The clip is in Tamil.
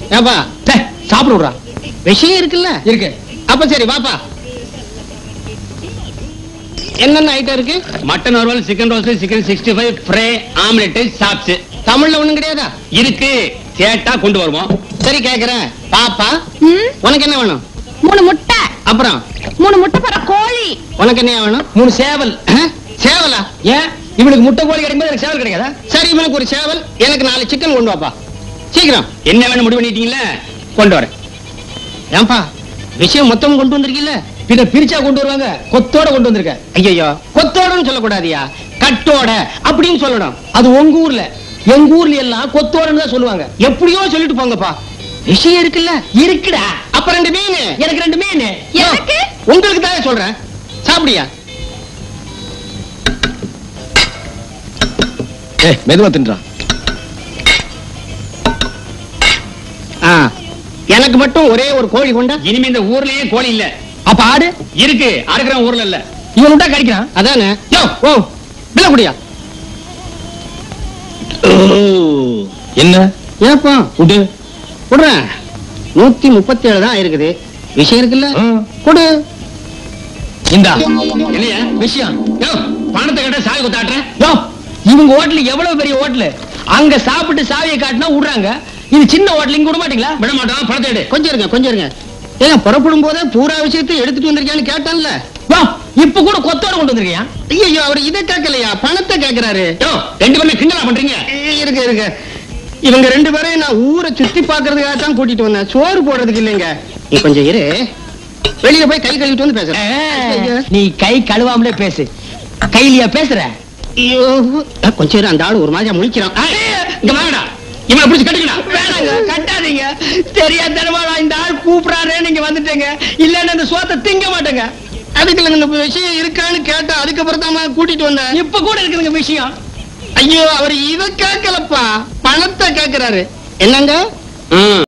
ஏப்பா டேய், சாப்பிட விடுறா விஷயம் இருக்குல்ல இருக்கு அப்ப சரி வாப்பா என்னென்ன ஐட்டம் இருக்கு மட்டன் வறுவல் chicken roast chicken sixty five fry omelette chops தமிழ்ல ஒண்ணும் கிடையாதா இருக்கு கேட்டா கொண்டு வருவோம் சரி கேக்குறேன் பாப்பா ம், உனக்கு என்ன வேணும் மூணு முட்டை அப்புறம் மூணு முட்டை போற கோழி உனக்கு என்ன வேணும் மூணு சேவல் அஹ், சேவலா ஏன் இவனுக்கு முட்டை கோழி கிடைக்கும்போது எனக்கு சேவல் கிடைக்காதா சரி இவனுக்கு ஒரு சேவல் எனக்கு நாலு சிக்கன் கொண்டு வாப்பா சீக்கிரம் என்ன வேணும் முடிவு பண்ணிட்டீங்களா கொண்டு வரேன் ஏன்பா விஷயம் மொத்தம் கொண்டு வந்திருக்கீல்ல பின்ன பிரிச்சா கொண்டு வருவாங்க கொத்தோட கொண்டு வந்திருக்க ஐயோ கொத்தோடன்னு சொல்லக்கூடாதியா கட்டோட அப்படின்னு சொல்லணும் அது உங்க ஊர்ல எங்க ஊர்ல எல்லாம் கொத்தோடன்னு தான் சொல்லுவாங்க எப்படியோ சொல்லிட்டு போங்கப்பா விஷயம் இருக்குல்ல இருக்குடா அப்ப ரெண்டு மீன் எனக்கு ரெண்டு மீன் எனக்கு உங்களுக்கு தான் சொல்றேன் சாப்பிடியா ஏய் மெதுவா தின்றான் ஆ, எனக்கு மட்டும் ஒரே ஒரு கோழி கொண்டா இனிமே இந்த ஊர்லயே கோழி இல்ல அப்ப ஆடு இருக்கு அறுக்கிறவன் ஊர்ல இல்ல இவன் விட்டா கடிக்கிறான் அதானே யோ ஓ பில்ல குடியா என்ன ஏப்பா விடு விடுறேன் நூத்தி முப்பத்தி ஏழு தான் இருக்குது விஷயம் இருக்குல்ல ம். கொடு இந்தா இல்லையா விஷயம் யோ, பணத்தை கேட்டா சாவி குத்தாட்டுறேன் யோ இவங்க ஹோட்டல் எவ்வளவு பெரிய ஹோட்டல் அங்க சாப்பிட்டு சாவியை காட்டினா விடுறாங்க இது சின்ன ஹோட்டல் இங்க விட மாட்டீங்களா விட மாட்டோம் பணத்தை எடு கொஞ்சம் இருங்க கொஞ்சம் இருங்க ஏங்க புறப்படும் போதே பூரா விஷயத்தை எடுத்துட்டு வந்திருக்கியான்னு கேட்டான்ல யோ இப்ப கூட கொத்தோட கொண்டு வந்திருக்கியா ஐயோ அவர் இதை கேட்கலையா பணத்தை கேட்கிறாரு யோ ரெண்டு பேரும் கிண்டலா பண்றீங்க இருங்க இருங்க இவங்க ரெண்டு பேரையும் நான் ஊரை சுத்தி பாக்குறதுக்காக தான் கூட்டிட்டு வந்தேன் சோறு போடுறதுக்கு இல்லைங்க நீ கொஞ்சம் இரு வெளிய போய் கை கழுவிட்டு வந்து பேசுறேன் ஐயா. நீ கை கழுவாமலே பேசு கையிலியா பேசுற ஐயோ அஹ், கொஞ்சம் இரு அந்த ஆளு ஒரு மாதிரியா முழிக்கிறான் ஏய், இங்க வாங்கடா இவனை பிடிச்சு கட்டிக்கடா வேணாங்க கட்டாதீங்க தெரியாதனமா நான் இந்த ஆள் கூப்பிடாரே நீங்க வந்துட்டீங்க இல்லன்னா இந்த சோத்தை திங்க மாட்டேங்க அதுக்கு இல்லைங்க, இந்த விஷயம் இருக்கான்னு கேட்டா அதுக்கப்புறம் தான் கூட்டிட்டு வந்தேன் இப்ப கூட இருக்குதுங்க விஷயம் ஐயோ அவர் இத கேட்கலப்பா பணத்தை கேட்கிறாரு என்னங்க ம்